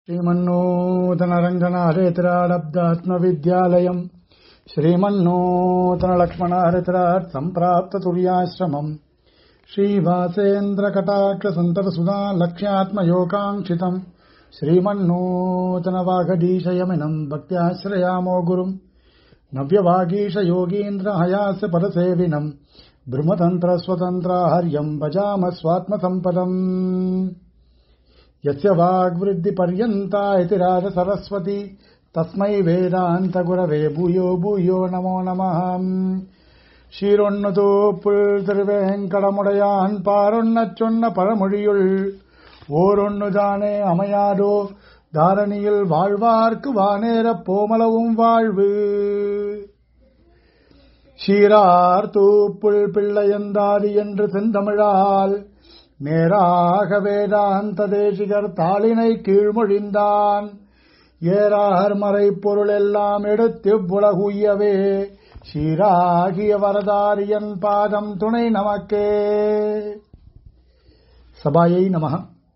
श्रीमन्नूतनरङ्गनारेतराडब्दात्मविद्यालयम् श्रीमन्नूतनलक्ष्मणारेतरात् सम्प्राप्ततुर्याश्रमम् श्रीभासेन्द्रकटाक्षसन्ततसुधा लक्ष्यात्मयोगाङ्क्षितम् श्रीमन्नूतनवागदीशयमिनम् भक्त्याश्रयामो गुरुम् नव्यवागीशयोगीन्द्रहयास्य पदसेविनम् ब्रह्मतन्त्रस्वतन्त्राहर्यम् भजाम स्वात्मसम्पदम् यस्य वाग्वृद्धिपर्यन्ता इति राजसरस्वती तस्मै வேதாந்தகுரவே பூயோ பூயோ நமோ நமः சீரொன்னுதோ புல் திருவேங்கடமுடையான் பாரொன்னச் சொன்ன பழமொழியுள் ஓரொன்னுதானே அமையாதோ தாரணியில் வாழ்வார்க்கு வானேரப் போமளவும் வாழ்வு சீரார் தூப்புள் பிள்ளையந்தாதி என்று செந்தமிழால் நேராக வேதாந்த தேசிகர் தாளினை கீழ்மொழிந்தான் ஏறார் மறை பொருள் எல்லாம் எடுத்து புலகுயவே சீராகிய வரதாரியன் பாதம் துணை நமக்கே சபாயை நமக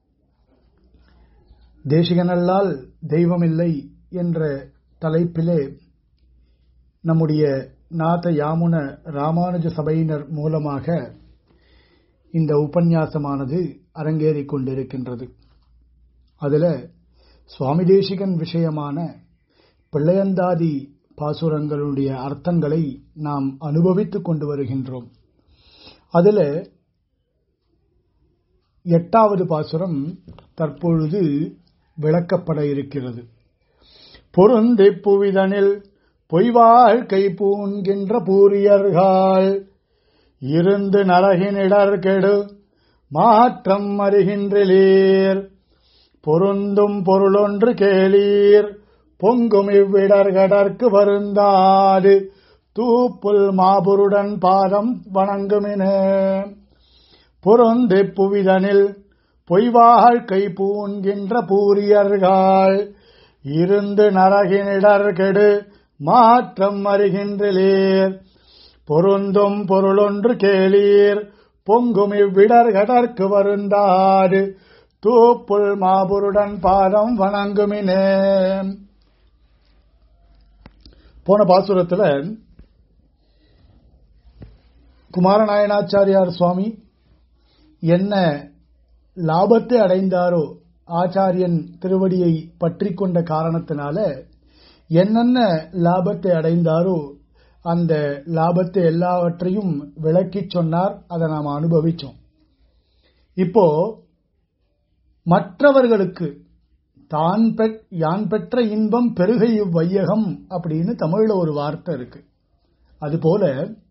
தேசிகனல்லால் தெய்வமில்லை என்ற தலைப்பிலே நம்முடைய நாத யாமுன ராமானுஜ சபையினர் மூலமாக இந்த உபன்யாசமானது அரங்கேறிக் கொண்டிருக்கின்றது அதுல சுவாமி தேசிகன் விஷயமான பிள்ளையந்தாதி பாசுரங்களுடைய அர்த்தங்களை நாம் அனுபவித்துக் கொண்டு வருகின்றோம் அதுல எட்டாவது பாசுரம் தற்பொழுது விளக்கப்பட இருக்கிறது பொருந்தி புவிதனில் பொய்வாழ்க்கை பூண்கின்ற பூரியர்கள் இருந்து நரகினிடர் கெடு மாற்றம் அறிகின்றீர் பொருந்தும் பொருளொன்று கேளீர் பொங்கும் இவ்விடர்கடற்கு வருந்தாது தூப்புல் மாபுருடன் பாதம் வணங்குமின பொருந்தி புவிதனில் பொய்வாழ்க்கை பூண்கின்ற பூரியர்கள் இருந்து நரகினிடர் கெடு மாற்றம் அறிகின்றீர் பொருந்தும் பொருளொன்று கேளீர் பொங்கும் இவ்விடர்கடற்கு வருந்தாது தூப்புள் மாபுருடன் பாதம் வணங்குமினே போன பாசுரத்துல குமாரநாயனாச்சாரியார் சுவாமி என்ன லாபத்தை அடைந்தாரோ ஆச்சாரியன் திருவடியை பற்றி கொண்ட காரணத்தினால என்னென்ன லாபத்தை அடைந்தாரோ அந்த லாபத்தை எல்லாவற்றையும் விளக்கிச் சொன்னார் அதை நாம் அனுபவிச்சோம் இப்போ மற்றவர்களுக்கு தான் யான் பெற்ற இன்பம் பெருகை வையகம் அப்படின்னு தமிழ்ல ஒரு வார்த்தை இருக்கு அதுபோல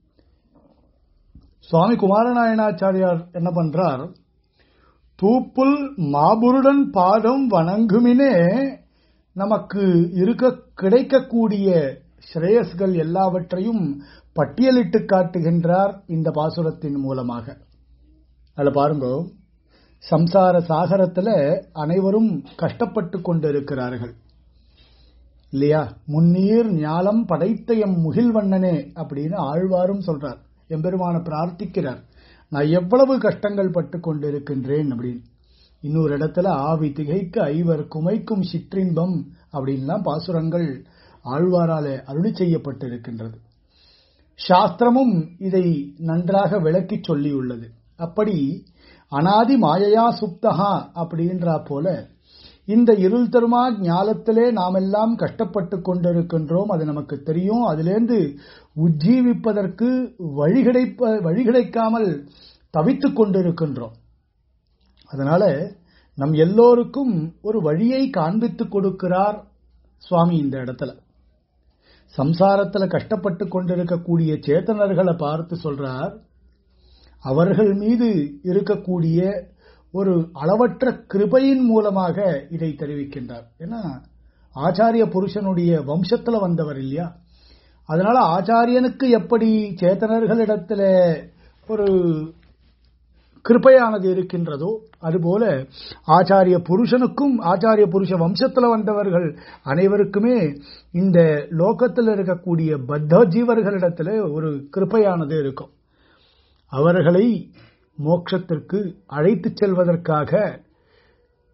சுவாமி குமாரநாயனாச்சாரியார் என்ன பண்றார் தூப்புல் மாபுருடன் பாதம் வணங்குமினே நமக்கு இருக்க கிடைக்கக்கூடிய ஸ்ரேயஸ்கள் எல்லாவற்றையும் பட்டியலிட்டு காட்டுகின்றார் இந்த பாசுரத்தின் மூலமாக அதுல பாருங்க சம்சார சாகரத்துல அனைவரும் கஷ்டப்பட்டு கொண்டிருக்கிறார்கள் இல்லையா முன்னீர் ஞாலம் படைத்த எம் முகில்வண்ணனே அப்படின்னு ஆழ்வாரும் சொல்றார் எம்பெருமான பிரார்த்திக்கிறார் நான் எவ்வளவு கஷ்டங்கள் பட்டு கொண்டிருக்கின்றேன் அப்படின்னு இன்னொரு இடத்துல ஆவி திகைக்க ஐவர் குமைக்கும் சிற்றின்பம் அப்படின்லாம் பாசுரங்கள் ஆழ்வாரால அருளி செய்யப்பட்டிருக்கின்றது சாஸ்திரமும் இதை நன்றாக விளக்கி சொல்லியுள்ளது அப்படி அனாதி மாயையா சுப்தகா அப்படின்றா போல இந்த இருள் தருமா ஞாலத்திலே நாமெல்லாம் கஷ்டப்பட்டு கொண்டிருக்கின்றோம் அது நமக்கு தெரியும் அதிலேந்து உஜ்ஜீவிப்பதற்கு வழி கிடைப்ப வழி கிடைக்காமல் தவித்துக் கொண்டிருக்கின்றோம் அதனால நம் எல்லோருக்கும் ஒரு வழியை காண்பித்துக் கொடுக்கிறார் சுவாமி இந்த இடத்துல சம்சாரத்துல கஷ்டப்பட்டு கொண்டிருக்கக்கூடிய சேத்தனர்களை பார்த்து சொல்றார் அவர்கள் மீது இருக்கக்கூடிய ஒரு அளவற்ற கிருபையின் மூலமாக இதை தெரிவிக்கின்றார் ஏன்னா ஆச்சாரிய புருஷனுடைய வம்சத்துல வந்தவர் இல்லையா அதனால ஆச்சாரியனுக்கு எப்படி சேத்தனர்களிடத்துல ஒரு கிருப்பையானது இருக்கின்றதோ அதுபோல ஆச்சாரிய புருஷனுக்கும் ஆச்சாரிய புருஷ வம்சத்துல வந்தவர்கள் அனைவருக்குமே இந்த லோகத்தில் இருக்கக்கூடிய பத்த ஜீவர்களிடத்துல ஒரு கிருப்பையானது இருக்கும் அவர்களை மோட்சத்திற்கு அழைத்துச் செல்வதற்காக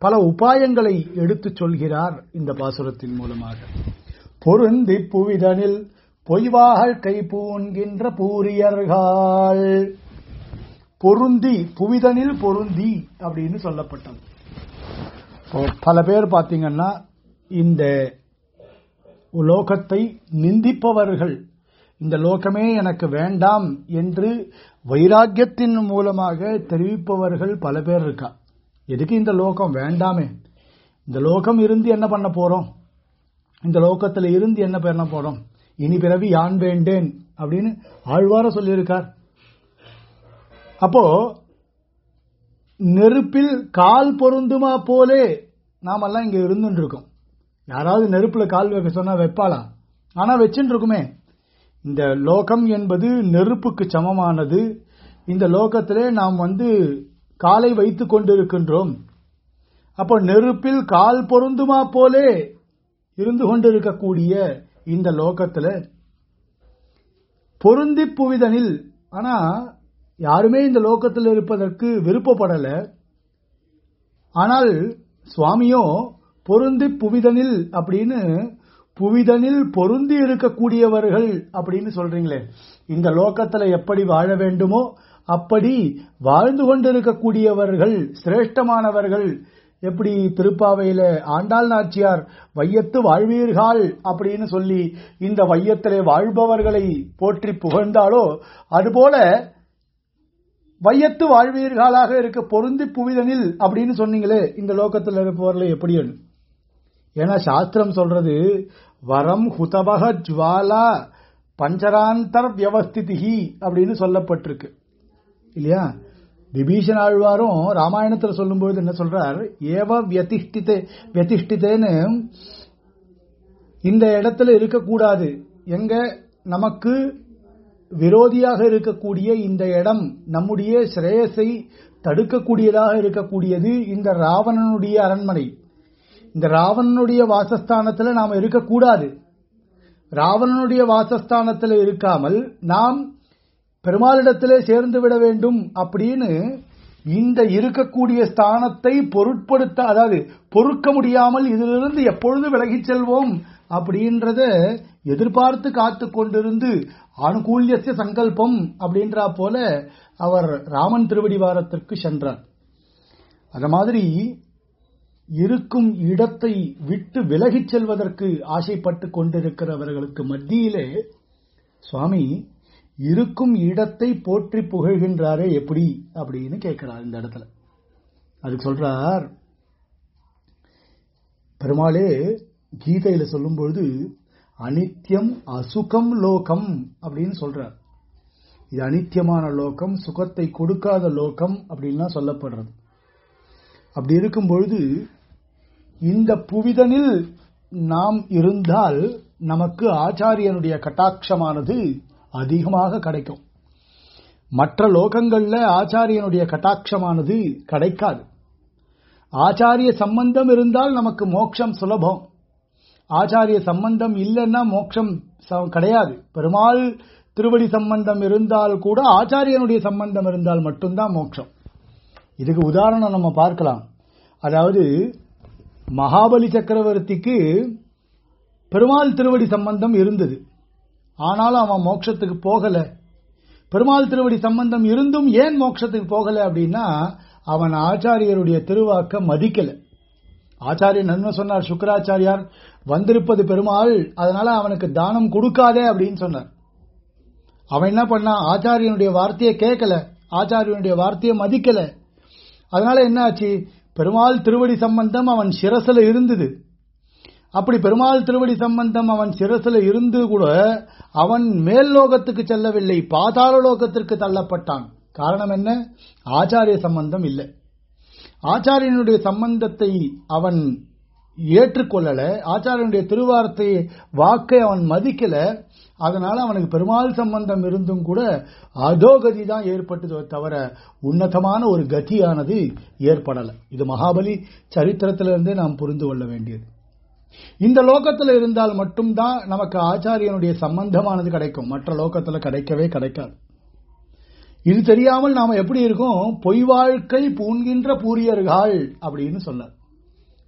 பல உபாயங்களை எடுத்துச் சொல்கிறார் இந்த பாசுரத்தின் மூலமாக பொருந்தி புவிதனில் பொய்வாகள் கை பூண்கின்ற பூரியர்கள் பொருந்தி புவிதனில் பொருந்தி அப்படின்னு சொல்லப்பட்டது இப்போ பல பேர் பார்த்தீங்கன்னா இந்த லோகத்தை நிந்திப்பவர்கள் இந்த லோகமே எனக்கு வேண்டாம் என்று வைராக்கியத்தின் மூலமாக தெரிவிப்பவர்கள் பல பேர் இருக்கா எதுக்கு இந்த லோகம் வேண்டாமே இந்த லோகம் இருந்து என்ன பண்ண போறோம் இந்த லோகத்துல இருந்து என்ன பண்ண போறோம் இனி பிறவி யான் வேண்டேன் அப்படின்னு ஆழ்வார சொல்லியிருக்கார் அப்போ நெருப்பில் கால் பொருந்துமா போலே நாமெல்லாம் இங்க இருந்துட்டு இருக்கோம் யாராவது நெருப்புல கால் வைக்க சொன்னா வைப்பாளா ஆனா வச்சுட்டு இருக்குமே இந்த லோகம் என்பது நெருப்புக்கு சமமானது இந்த லோகத்திலே நாம் வந்து காலை வைத்துக் கொண்டிருக்கின்றோம் அப்போ நெருப்பில் கால் பொருந்துமா போலே இருந்து கொண்டிருக்கக்கூடிய இந்த லோகத்துல பொருந்தி புவிதனில் ஆனா யாருமே இந்த லோகத்தில் இருப்பதற்கு விருப்பப்படல ஆனால் சுவாமியோ பொருந்தி புவிதனில் அப்படின்னு புவிதனில் பொருந்தி இருக்கக்கூடியவர்கள் அப்படின்னு சொல்றீங்களே இந்த லோகத்துல எப்படி வாழ வேண்டுமோ அப்படி வாழ்ந்து கொண்டிருக்கக்கூடியவர்கள் சிரேஷ்டமானவர்கள் எப்படி திருப்பாவையில ஆண்டாள் நாச்சியார் வையத்து வாழ்வீர்கள் அப்படின்னு சொல்லி இந்த வையத்திலே வாழ்பவர்களை போற்றி புகழ்ந்தாலோ அதுபோல வையத்து வாழ்வீர்களாக இருக்க பொருந்தி புவிதனில் அப்படின்னு சொன்னீங்களே இந்த லோகத்தில் இருப்பவர்களை எப்படி ஏன்னா சாஸ்திரம் சொல்றது வரம் ஹுதபக ஜுவாலா பஞ்சராந்தர் வியவஸ்திதிகி அப்படின்னு சொல்லப்பட்டிருக்கு இல்லையா விபீஷன் ஆழ்வாரும் ராமாயணத்தில் சொல்லும்போது என்ன சொல்றார் ஏவ வியதிஷ்டித்தே வியதிஷ்டித்தேன்னு இந்த இடத்துல இருக்கக்கூடாது எங்க நமக்கு விரோதியாக இருக்கக்கூடிய இந்த இடம் நம்முடைய சிரேயஸை தடுக்கக்கூடியதாக இருக்கக்கூடியது இந்த ராவணனுடைய அரண்மனை இந்த ராவணனுடைய வாசஸ்தானத்தில் நாம் இருக்கக்கூடாது ராவணனுடைய வாசஸ்தானத்தில் இருக்காமல் நாம் பெருமாளிடத்திலே சேர்ந்து விட வேண்டும் அப்படின்னு இந்த இருக்கக்கூடிய ஸ்தானத்தை பொருட்படுத்த அதாவது பொறுக்க முடியாமல் இதிலிருந்து எப்பொழுது விலகிச் செல்வோம் அப்படின்றத எதிர்பார்த்து காத்து கொண்டிருந்து அனுகூல்யசிய சங்கல்பம் அப்படின்றா போல அவர் ராமன் திருவடிவாரத்திற்கு சென்றார் அத மாதிரி இருக்கும் இடத்தை விட்டு விலகிச் செல்வதற்கு ஆசைப்பட்டு கொண்டிருக்கிறவர்களுக்கு மத்தியிலே சுவாமி இருக்கும் இடத்தை போற்றி புகழ்கின்றாரே எப்படி அப்படின்னு கேட்கிறார் இந்த இடத்துல அதுக்கு சொல்றார் பெருமாளே கீதையில சொல்லும்பொழுது அனித்யம் அசுகம் லோகம் அப்படின்னு சொல்றார் இது அனித்தியமான லோகம் சுகத்தை கொடுக்காத லோகம் அப்படின்லாம் சொல்லப்படுறது அப்படி இருக்கும் பொழுது இந்த புவிதனில் நாம் இருந்தால் நமக்கு ஆச்சாரியனுடைய கட்டாட்சமானது அதிகமாக கிடைக்கும் மற்ற லோகங்கள்ல ஆச்சாரியனுடைய கட்டாட்சமானது கிடைக்காது ஆச்சாரிய சம்பந்தம் இருந்தால் நமக்கு மோட்சம் சுலபம் ஆச்சாரிய சம்பந்தம் இல்லைன்னா மோட்சம் கிடையாது பெருமாள் திருவடி சம்பந்தம் இருந்தால் கூட ஆச்சாரியனுடைய சம்பந்தம் இருந்தால் மட்டும்தான் மோட்சம் இதுக்கு உதாரணம் நம்ம பார்க்கலாம் அதாவது மகாபலி சக்கரவர்த்திக்கு பெருமாள் திருவடி சம்பந்தம் இருந்தது ஆனாலும் அவன் மோட்சத்துக்கு போகல பெருமாள் திருவடி சம்பந்தம் இருந்தும் ஏன் மோட்சத்துக்கு போகல அப்படின்னா அவன் ஆச்சாரியருடைய திருவாக்க மதிக்கல ஆச்சாரியன் என்ன சொன்னார் சுக்கராச்சாரியார் வந்திருப்பது பெருமாள் அதனால அவனுக்கு தானம் கொடுக்காதே அப்படின்னு சொன்னார் அவன் என்ன பண்ணான் ஆச்சாரியனுடைய வார்த்தையை கேட்கல ஆச்சாரியனுடைய வார்த்தையை மதிக்கல அதனால என்ன ஆச்சு பெருமாள் திருவடி சம்பந்தம் அவன் சிரசில இருந்தது அப்படி பெருமாள் திருவடி சம்பந்தம் அவன் சிரசில இருந்து கூட அவன் மேல் லோகத்துக்கு செல்லவில்லை பாதாள லோகத்திற்கு தள்ளப்பட்டான் காரணம் என்ன ஆச்சாரிய சம்பந்தம் இல்லை ஆச்சாரியனுடைய சம்பந்தத்தை அவன் ஏற்றுக்கொள்ளல ஆச்சாரியனுடைய திருவார்த்தை வாக்கை அவன் மதிக்கல அதனால அவனுக்கு பெருமாள் சம்பந்தம் இருந்தும் கூட அதோகதி தான் ஏற்பட்டதோ தவிர உன்னதமான ஒரு கதியானது ஏற்படல இது மகாபலி சரித்திரத்திலிருந்தே நாம் புரிந்து கொள்ள வேண்டியது இந்த லோகத்தில் இருந்தால் மட்டும்தான் நமக்கு ஆச்சாரியனுடைய சம்பந்தமானது கிடைக்கும் மற்ற லோகத்துல கிடைக்கவே கிடைக்காது இது தெரியாமல் நாம எப்படி இருக்கோம் பொய் வாழ்க்கை பூண்கின்ற பூரியர்கள் அப்படின்னு சொன்னார்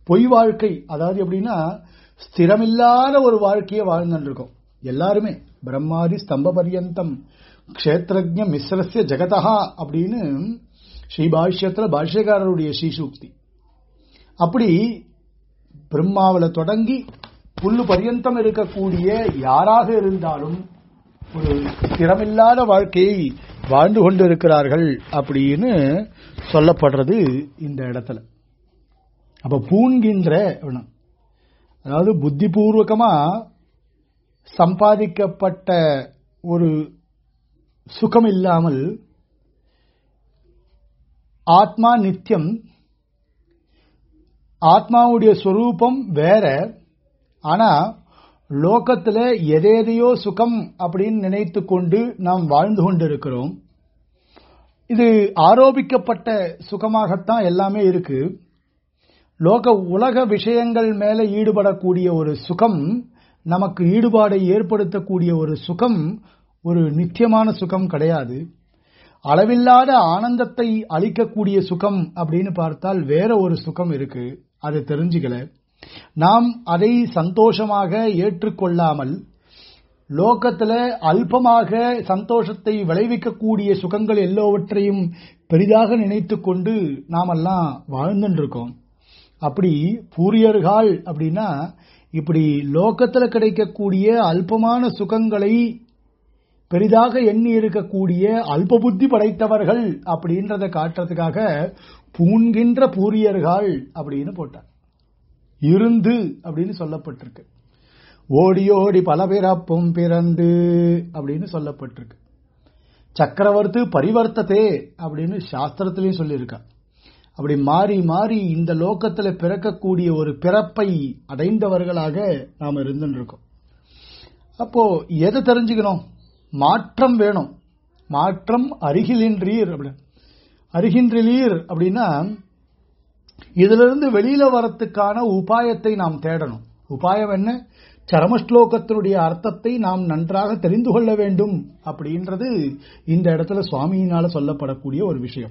பொய் வாழ்க்கை அதாவது எப்படின்னா ஸ்திரமில்லாத ஒரு வாழ்க்கையை வாழ்ந்துட்டு இருக்கோம் எல்லாருமே பிரம்மாதி ஸ்தம்ப பரியந்தம் க்ஷேத்ரஜ மிஸ்ரஸ்ய ஜெகதா அப்படின்னு ஸ்ரீபாஷ்யத்துல பாஷ்யக்காரருடைய ஸ்ரீசூக்தி அப்படி பிரம்மாவில தொடங்கி புல்லு பரியந்தம் இருக்கக்கூடிய யாராக இருந்தாலும் ஒரு ஸ்திரமில்லாத வாழ்க்கையை வாழ்ந்து கொண்டிருக்கிறார்கள் அப்படின்னு சொல்லப்படுறது இந்த இடத்துல அப்ப பூண்கின்ற அப்படின்னா, அதாவது புத்திபூர்வகமா சம்பாதிக்கப்பட்ட ஒரு சுகம் இல்லாமல் ஆத்மா நித்தியம் ஆத்மாவுடைய ஸ்வரூபம் வேற ஆனா லோகத்துல எதேதையோ சுகம் அப்படின்னு நினைத்து கொண்டு நாம் வாழ்ந்து கொண்டிருக்கிறோம் இது ஆரோபிக்கப்பட்ட சுகமாகத்தான் எல்லாமே இருக்கு லோக உலக விஷயங்கள் மேல ஈடுபடக்கூடிய ஒரு சுகம் நமக்கு ஈடுபாடை ஏற்படுத்தக்கூடிய ஒரு சுகம் ஒரு நித்தியமான சுகம் கிடையாது அளவில்லாத ஆனந்தத்தை அளிக்கக்கூடிய சுகம் அப்படின்னு பார்த்தால் வேற ஒரு சுகம் இருக்கு அதை தெரிஞ்சுக்கல நாம் அதை சந்தோஷமாக ஏற்றுக்கொள்ளாமல் லோகத்துல அல்பமாக சந்தோஷத்தை விளைவிக்கக்கூடிய சுகங்கள் எல்லாவற்றையும் பெரிதாக நினைத்து கொண்டு நாமெல்லாம் வாழ்ந்துட்டு இருக்கோம் அப்படி பூரியர்கள் அப்படின்னா இப்படி லோகத்துல கிடைக்கக்கூடிய அல்பமான சுகங்களை பெரிதாக எண்ணி இருக்கக்கூடிய அல்ப புத்தி படைத்தவர்கள் அப்படின்றத காட்டுறதுக்காக பூண்கின்ற பூரியர்கள் அப்படின்னு போட்டார் இருந்து அப்படின்னு சொல்லப்பட்டிருக்கு ஓடி ஓடி பல பிறப்பும் பிறந்து அப்படின்னு சொல்லப்பட்டிருக்கு சக்கரவர்த்தி பரிவர்த்ததே அப்படின்னு சாஸ்திரத்திலையும் சொல்லியிருக்கா அப்படி மாறி மாறி இந்த லோகத்துல பிறக்கக்கூடிய ஒரு பிறப்பை அடைந்தவர்களாக நாம் இருந்துட்டு இருக்கோம் அப்போ எதை தெரிஞ்சுக்கணும் மாற்றம் வேணும் மாற்றம் அருகிலின்றீர் அப்படி அருகின்றீர் அப்படின்னா இதிலிருந்து வெளியில வரத்துக்கான உபாயத்தை நாம் தேடணும் உபாயம் என்ன சரமஸ்லோகத்தினுடைய அர்த்தத்தை நாம் நன்றாக தெரிந்து கொள்ள வேண்டும் அப்படின்றது இந்த இடத்துல சுவாமியினால சொல்லப்படக்கூடிய ஒரு விஷயம்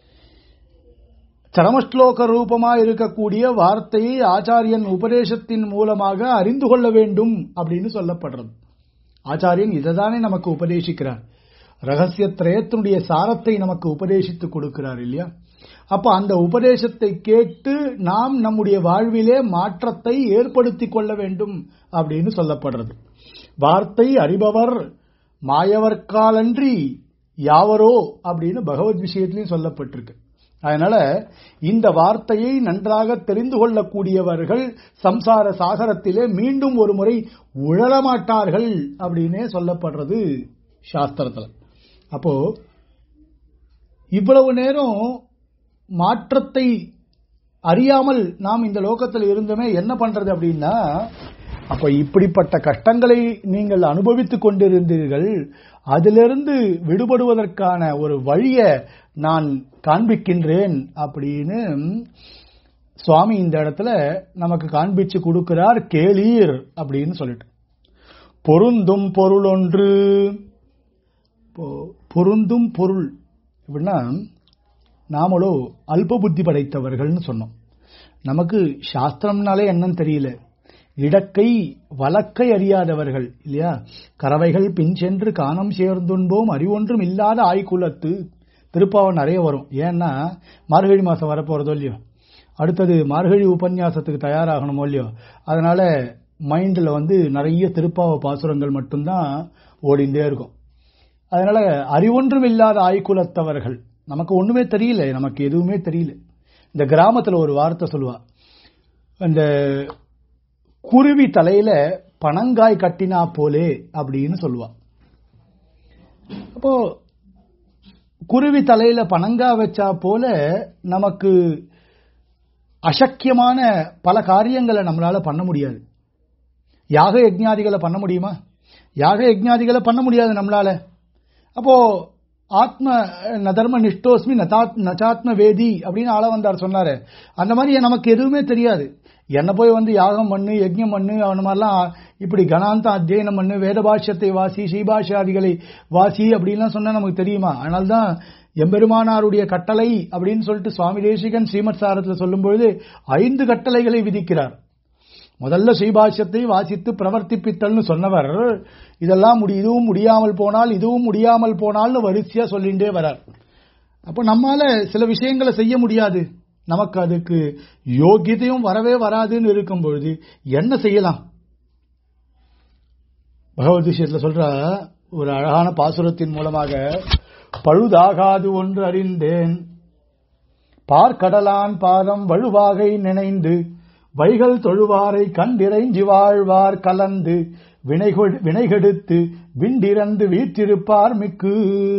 சரமஸ்லோக ரூபமா இருக்கக்கூடிய வார்த்தையை ஆச்சாரியன் உபதேசத்தின் மூலமாக அறிந்து கொள்ள வேண்டும் அப்படின்னு சொல்லப்படுறது ஆச்சாரியன் இதைதானே நமக்கு உபதேசிக்கிறார் ரகசிய திரயத்தினுடைய சாரத்தை நமக்கு உபதேசித்து கொடுக்கிறார் இல்லையா அப்ப அந்த உபதேசத்தை கேட்டு நாம் நம்முடைய வாழ்விலே மாற்றத்தை ஏற்படுத்திக் கொள்ள வேண்டும் அப்படின்னு சொல்லப்படுறது வார்த்தை அறிபவர் மாயவர்காலன்றி யாவரோ அப்படின்னு பகவத் விஷயத்திலையும் சொல்லப்பட்டிருக்கு அதனால இந்த வார்த்தையை நன்றாக தெரிந்து கொள்ளக்கூடியவர்கள் சம்சார சாகரத்திலே மீண்டும் ஒரு முறை உழலமாட்டார்கள் அப்படின்னே சொல்லப்படுறது சாஸ்திரத்துல அப்போ இவ்வளவு நேரம் மாற்றத்தை அறியாமல் நாம் இந்த லோகத்தில் இருந்தோமே என்ன பண்றது அப்படின்னா அப்ப இப்படிப்பட்ட கஷ்டங்களை நீங்கள் அனுபவித்துக் கொண்டிருந்தீர்கள் அதிலிருந்து விடுபடுவதற்கான ஒரு வழிய நான் காண்பிக்கின்றேன் அப்படின்னு சுவாமி இந்த இடத்துல நமக்கு காண்பிச்சு கொடுக்கிறார் கேளீர் அப்படின்னு சொல்லிட்டு பொருந்தும் பொருள் ஒன்று பொருந்தும் பொருள் எப்படின்னா நாமளோ அல்ப புத்தி படைத்தவர்கள்னு சொன்னோம் நமக்கு சாஸ்திரம்னாலே என்னன்னு தெரியல இடக்கை வழக்கை அறியாதவர்கள் இல்லையா கறவைகள் பின் சென்று காணம் சேர்ந்துன்போம் அறிவொன்றும் இல்லாத ஆய்குலத்து திருப்பாவம் நிறைய வரும் ஏன்னா மார்கழி மாசம் வரப்போறதோ இல்லையோ அடுத்தது மார்கழி உபன்யாசத்துக்கு தயாராகணுமோ இல்லையோ அதனால மைண்டில் வந்து நிறைய திருப்பாவ பாசுரங்கள் மட்டும்தான் ஓடிண்டே இருக்கும் அதனால அறிவொன்றும் இல்லாத ஆய்குலத்தவர்கள் நமக்கு ஒண்ணுமே தெரியல நமக்கு எதுவுமே தெரியல இந்த கிராமத்துல ஒரு வார்த்தை சொல்லுவா அந்த குருவி தலையில பனங்காய் கட்டினா போலே அப்படின்னு சொல்லுவா அப்போ குருவி தலையில பனங்காய் வச்சா போல நமக்கு அசக்கியமான பல காரியங்களை நம்மளால பண்ண முடியாது யாக யஜ்ஞாதிகளை பண்ண முடியுமா யாக யஜ்ஞாதிகளை பண்ண முடியாது நம்மளால அப்போ ஆத்ம நதர்ம நிஷ்டோஸ்மி நச்சாத்ம வேதி அப்படின்னு ஆள வந்தார் சொன்னாரு அந்த மாதிரி நமக்கு எதுவுமே தெரியாது என்ன போய் வந்து யாகம் பண்ணு யஜ்யம் பண்ணு அவன மாதிரிலாம் இப்படி கணாந்த அத்தியனம் பண்ணு வேத பாஷ்யத்தை வாசி ஸ்ரீபாஷாதிகளை வாசி அப்படின்லாம் சொன்னா நமக்கு தெரியுமா அதனால்தான் எம்பெருமானாருடைய கட்டளை அப்படின்னு சொல்லிட்டு சுவாமி தேசிகன் ஸ்ரீமத் சாரத்துல சொல்லும் பொழுது ஐந்து கட்டளைகளை விதிக்கிறார் முதல்ல ஸ்ரீபாஷ்யத்தை வாசித்து பிரவர்த்திப்பித்தல்னு சொன்னவர் இதெல்லாம் முடி இதுவும் முடியாமல் போனால் இதுவும் முடியாமல் போனால்னு வரிசையா சொல்லிண்டே வரார் அப்ப நம்மால சில விஷயங்களை செய்ய முடியாது நமக்கு அதுக்கு யோகியதையும் வரவே வராதுன்னு இருக்கும் பொழுது என்ன செய்யலாம் பகவத் விஷயத்துல சொல்ற ஒரு அழகான பாசுரத்தின் மூலமாக பழுதாகாது ஒன்று அறிந்தேன் பார்க்கடலான் பாதம் வழுவாகை நினைந்து வைகள் தொழுவாரை கண்டிரைஞ்சி வாழ்வார் கலந்து வினைகொ- வினைகெடுத்து விண்டிறந்து வீற்றிருப்பார் மிக்கு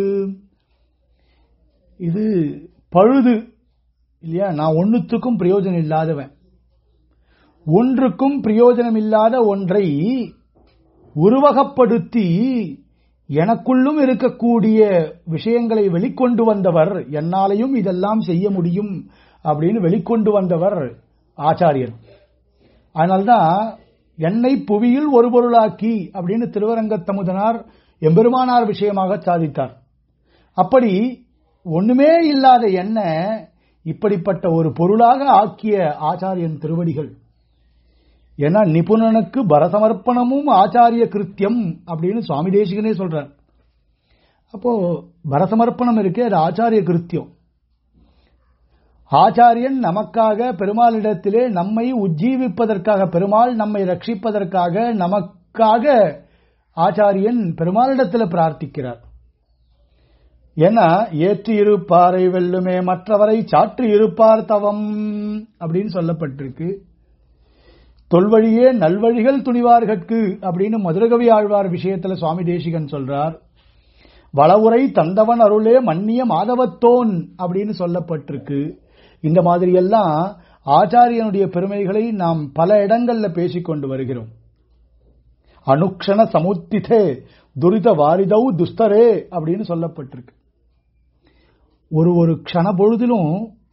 இது பழுது இல்லையா நான் ஒன்னுத்துக்கும் பிரயோஜனம் இல்லாதவன் ஒன்றுக்கும் பிரயோஜனம் இல்லாத ஒன்றை உருவகப்படுத்தி எனக்குள்ளும் இருக்கக்கூடிய விஷயங்களை வெளிக்கொண்டு வந்தவர் என்னாலையும் இதெல்லாம் செய்ய முடியும் அப்படின்னு வெளிக்கொண்டு வந்தவர் ஆச்சாரியர் அதனால்தான் என்னை புவியில் ஒரு பொருளாக்கி அப்படின்னு திருவரங்கத்தமுதனார் எம்பெருமானார் விஷயமாக சாதித்தார் அப்படி ஒண்ணுமே இல்லாத என்ன இப்படிப்பட்ட ஒரு பொருளாக ஆக்கிய ஆச்சாரியன் திருவடிகள் ஏன்னா நிபுணனுக்கு பரசமர்ப்பணமும் ஆச்சாரிய கிருத்தியம் அப்படின்னு சுவாமி தேசிகனே சொல்றார் அப்போ பரசமர்ப்பணம் இருக்கே அது ஆச்சாரிய கிருத்தியம் ஆச்சாரியன் நமக்காக பெருமாளிடத்திலே நம்மை உஜ்ஜீவிப்பதற்காக பெருமாள் நம்மை ரட்சிப்பதற்காக நமக்காக ஆச்சாரியன் பெருமாளிடத்தில் பிரார்த்திக்கிறார் ஏன்னா ஏற்றி இருப்பாரை வெல்லுமே மற்றவரை சாற்றி இருப்பார் தவம் அப்படின்னு சொல்லப்பட்டிருக்கு தொல்வழியே நல்வழிகள் துணிவார்கட்கு அப்படின்னு மதுரகவி ஆழ்வார் விஷயத்துல சுவாமி தேசிகன் சொல்றார் வளவுரை தந்தவன் அருளே மன்னிய மாதவத்தோன் அப்படின்னு சொல்லப்பட்டிருக்கு இந்த மாதிரி எல்லாம் ஆச்சாரியனுடைய பெருமைகளை நாம் பல இடங்கள்ல பேசிக்கொண்டு வருகிறோம் அனுக்ஷண சமுத்திதே துரித வாரிதௌ துஸ்தரே அப்படின்னு சொல்லப்பட்டிருக்கு ஒரு ஒரு க்ஷண பொழுதிலும்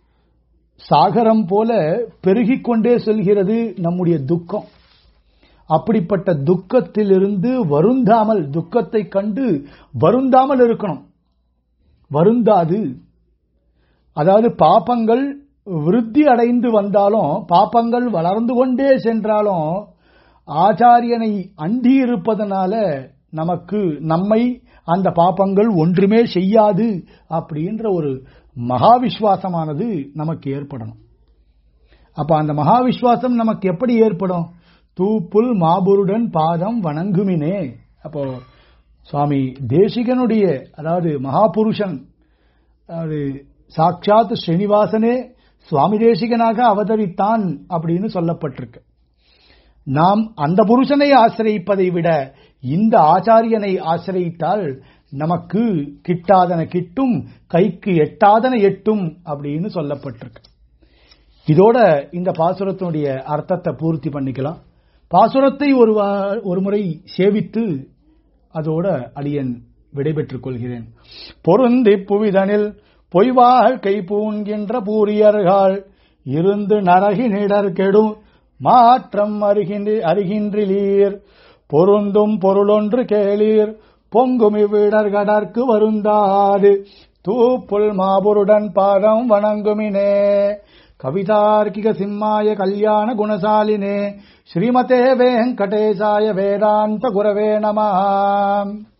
சாகரம் போல பெருகிக் கொண்டே செல்கிறது நம்முடைய துக்கம் அப்படிப்பட்ட துக்கத்திலிருந்து வருந்தாமல் துக்கத்தை கண்டு வருந்தாமல் இருக்கணும் வருந்தாது அதாவது பாப்பங்கள் விருத்தி அடைந்து வந்தாலும் பாப்பங்கள் வளர்ந்து கொண்டே சென்றாலும் ஆச்சாரியனை அண்டி இருப்பதனால நமக்கு நம்மை அந்த பாப்பங்கள் ஒன்றுமே செய்யாது அப்படின்ற ஒரு மகா விஸ்வாசமானது நமக்கு ஏற்படணும் அப்ப அந்த மகா விஸ்வாசம் நமக்கு எப்படி ஏற்படும் தூப்புல் மாபுருடன் பாதம் வணங்குமினே அப்போ சுவாமி தேசிகனுடைய அதாவது மகாபுருஷன் அதாவது சாட்சாத் ஸ்ரீனிவாசனே சுவாமி தேசிகனாக அவதரித்தான் அப்படின்னு சொல்லப்பட்டிருக்கு நாம் அந்த புருஷனை ஆசிரியிப்பதை விட இந்த ஆச்சாரியனை ஆசிரியித்தால் நமக்கு கிட்டாதன கிட்டும் கைக்கு எட்டாதன எட்டும் அப்படின்னு சொல்லப்பட்டிருக்கு இதோட இந்த பாசுரத்தினுடைய அர்த்தத்தை பூர்த்தி பண்ணிக்கலாம் பாசுரத்தை ஒரு வா- ஒரு முறை சேவித்து அதோட அடியன் விடைபெற்றுக் கொள்கிறேன் பொருந்தி புவிதனில் பொய்வாள் கை பூண்கின்ற பூரியர்கள் இருந்து நரகினிடர் கெடும் மாற்றம் அருகின்றி அருகின்றிலீர் பொருந்தும் பொருளொன்று கேளீர் பொங்கும் இவ்விடர்கடற்கு வருந்தாது தூப்புல் மாபுருடன் பாதம் வணங்குமினே கவிதார்க்கிக சிம்மாய கல்யாண குணசாலினே ஸ்ரீமதே வெங்கடேசாய வேதாந்த குரவே நம